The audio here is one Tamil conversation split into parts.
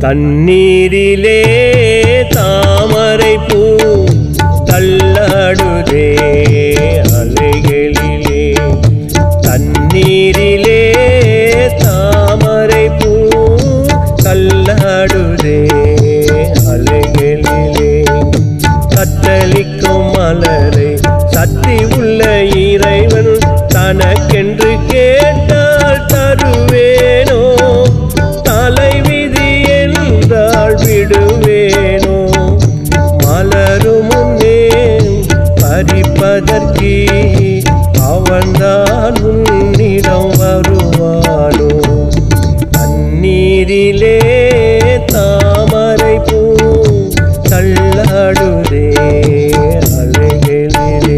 தண்ணீரிலே தாமரை பூ தள்ளாடுதே அலைகளிலே தண்ணீரிலே தாமரை பூ தள்ளாடுதே அலைகளிலே கத்தளிக்கும் மலரை சக்தி உள்ள இறைவன் தனக்கென்று கேட்டால் தருவேனோ தலைவிதி என்றால் விடுவேனோ மலரும் முன்னே பறிப்பதற்கு அவன்தான் உன்னிடம் வருவானோ தண்ணீரிலே தாமரை பூ தள்ளாடுதே அலைகளிலே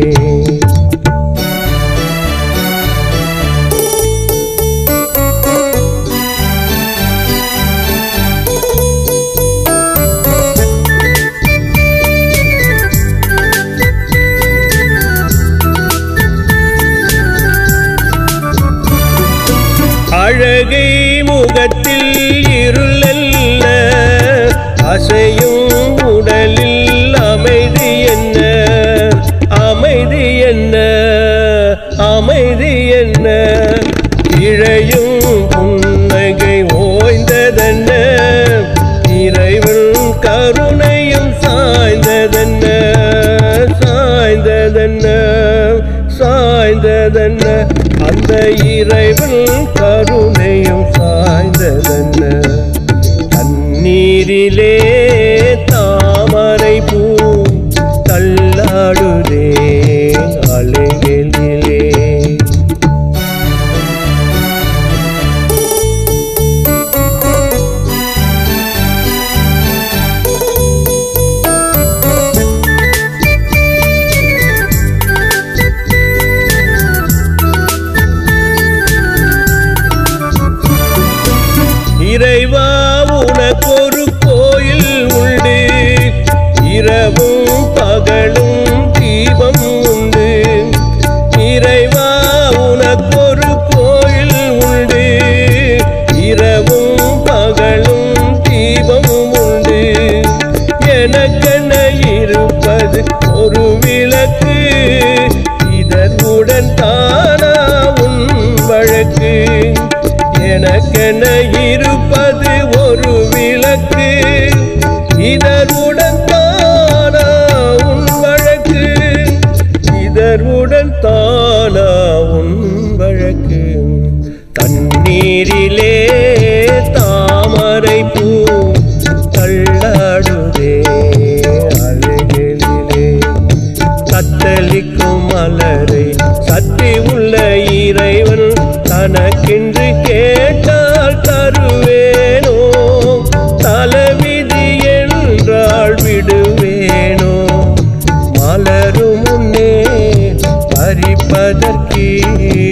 அழகை முகத்தில் இருளல்ல அசையும் உடலில் அமைதி என்ன அமைதி என்ன அமைதி என்ன இழையும் புன்னகை ஓய்ந்ததென்ன இறைவன் கருணையும் சாய்ந்ததென்ன சாய்ந்ததென்ன சாய்ந்ததென்ன அந்த இறைவன் கருணையும் சாய்ந்ததென்ன தண்ணீரிலே தாமரை பூ தள்ளாடுதே அலைகளிலே இறைவா உனக்கொரு கோயில் உண்டு இரவும் பகலும் தீபம் உண்டு இறைவா உனக்கொரு கோயில் உண்டு இரவும் பகலும் தீபம் உண்டு எனக்கென இருப்பது ஒரு விளக்கு இதனுடன் தானா உன் வழக்கு எனக்கென இருப்பது ஒரு விளக்கு இதனுடன் தானா உன் வழக்கு இதனுடன் தானா உன் வழக்கு தண்ணீரிலே தாமரை பூ தள்ளாடுதே அழகிலே கத்தளிக்கும் மலரை சக்தி உள்ள இறைவன் தனக்கென்று கேட்டால் தருவேனோ தலைவிதி என்றால் விடுவேனோ மலரும் முன்னே பறிப்பதற்கு